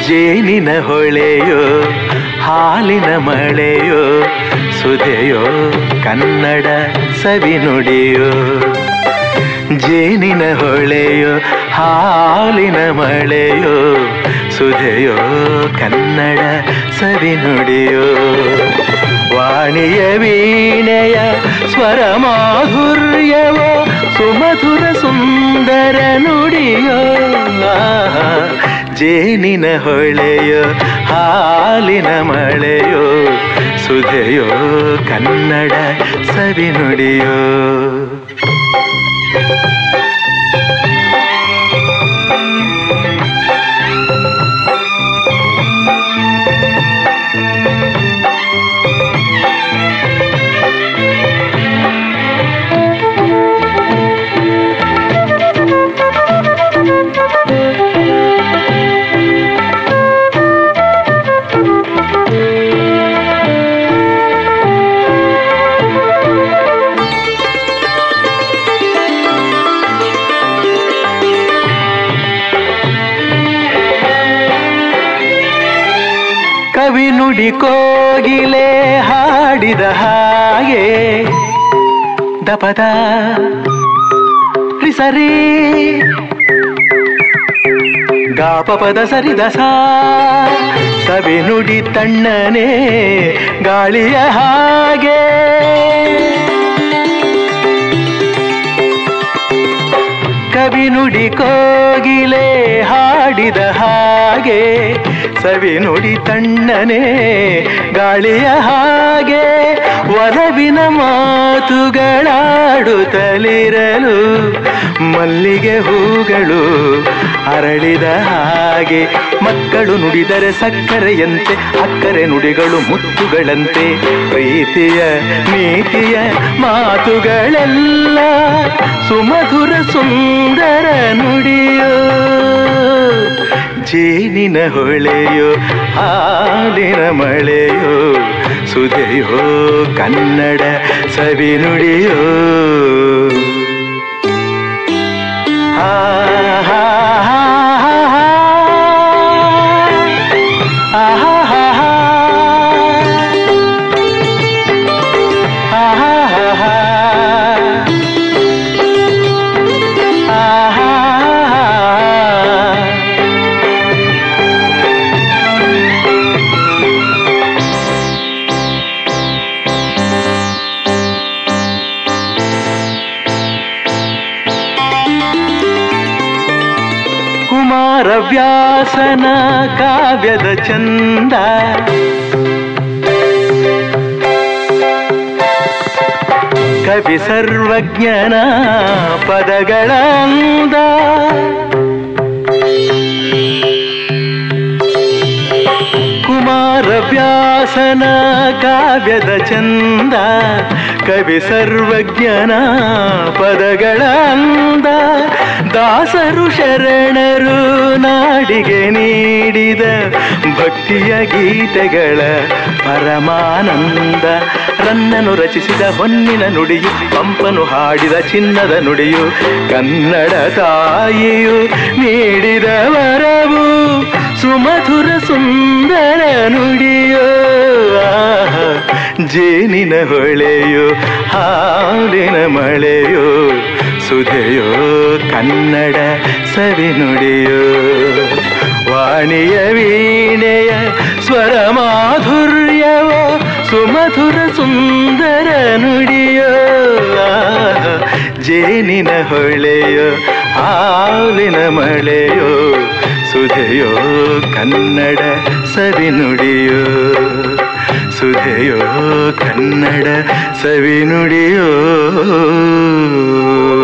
ಜೇನಿನ ಹೊಳೆಯೋ ಹಾಲಿನ ಮಳೆಯೋ ಸುಧೆಯೋ ಕನ್ನಡ ಸವಿ ನುಡಿಯೋ ಜೇನಿನ ಹೊಳೆಯೋ ಹಾಲಿನ ಮಳೆಯೋ ಸುಧೆಯೋ ಕನ್ನಡ ಸವಿ ನುಡಿಯೋ ವಾಣಿಯ ವೀಣೆಯ ಸ್ವರ ಮಾಧುರ್ಯವೋ ಸುಮಧುರ ಸುಂದರ ನುಡಿಯೋ ಆಹಾ. ಜೇನಿನ ಹೊಳೆಯೋ ಹಾಲಿನ ಮಳೆಯೋ ಸುಧೆಯೋ ಕನ್ನಡ ಸವಿ ನುಡಿಯೋ ಕವಿ ನುಡಿ ಕೋಗಿಲೆ ಹಾಡಿದ ಹಾಗೆ ದಪದ ಸರಿ ಗಾಪಪದ ಸರಿದ ಸಾ ಕವಿ ನುಡಿ ತಣ್ಣನೆ ಗಾಳಿಯ ಹಾಗೆ ಕವಿ ನುಡಿ ಕೋಗಿಲೆ ಹಾಡಿದ ಹಾಗೆ ಸವಿ ನುಡಿ ತಣ್ಣನೆ ಗಾಳಿಯ ಹಾಗೆ ಒಲವಿನ ಮಾತುಗಳಾಡುತ್ತಲಿರಲು ಮಲ್ಲಿಗೆ ಹೂಗಳು ಅರಳಿದ ಹಾಗೆ ಮಕ್ಕಳು ನುಡಿದರೆ ಸಕ್ಕರೆಯಂತೆ ಅಕ್ಕರೆ ನುಡಿಗಳು ಮುತ್ತುಗಳಂತೆ ಪ್ರೀತಿಯ ನೀತಿಯ ಮಾತುಗಳೆಲ್ಲ ಸುಮಧುರ ಸುಂದರ ನುಡಿಯೋ ಜೇನಿನ ಹೊಳೆಯೋ ಹಾಲಿನ ಮಳೆಯೋ ಸುಧೆಯೋ ಕನ್ನಡ ಸವಿ ನುಡಿಯೋ ಆ ಹಾ ಹಾ ಹಾ ಹಾ. ಆ ಹಾ ಹಾ ಹಾ. ಆ ಹಾ ಹಾ ಹಾ. ಆ ಹಾ ಹಾ ಹಾ. ಕುಮಾರವ್ಯಾಸನ ಕಾವ್ಯದ ಚಂದ ಕವಿ ಸರ್ವಜ್ಞನ ಪದಗಳ ಅಂದ ಕುಮಾರವ್ಯಾಸನ ಕಾವ್ಯದ ಚಂದ ಕವಿ ಸರ್ವಜ್ಞನ ಪದಗಳ ಅಂದ ದಾಸರು ಶರಣರು ನಾಡಿಗೆ ನೀಡಿದ ಭಕ್ತಿಯ ಗೀತೆಗಳ ಪರಮಾನಂದ ರನ್ನನು ರಚಿಸಿದ ಹೊನ್ನಿನ ನುಡಿಯು ಪಂಪನು ಹಾಡಿದ ಚಿನ್ನದ ನುಡಿಯು ಕನ್ನಡ ತಾಯಿಯು ನೀಡಿದ ವರವು ಸುಮಧುರ ಸುಂದರ ನುಡಿಯೋ ಆಹಾ. ಜೇನಿನ ಹೊಳೆಯೋ ಹಾಲಿನ ಮಳೆಯೋ ಸುಧೆಯೋ ಕನ್ನಡ ಸವಿ ನುಡಿಯೋ ವಾಣಿಯ ವೀಣೆಯ ಸ್ವರ ಮಾಧುರ್ಯವೋ ಸುಮಧುರ ಸುಂದರ ನುಡಿಯೋ ಆಹಾ. ಜೇನಿನ ಹೊಳೆಯೋ ಹಾಲಿನ ಮಳೆಯೋ ಸುಧೆಯೋ ಕನ್ನಡ ಸವಿ ನುಡಿಯೋ ಸುಧೆಯೋ ಕನ್ನಡ ಸವಿ ನುಡಿಯೋ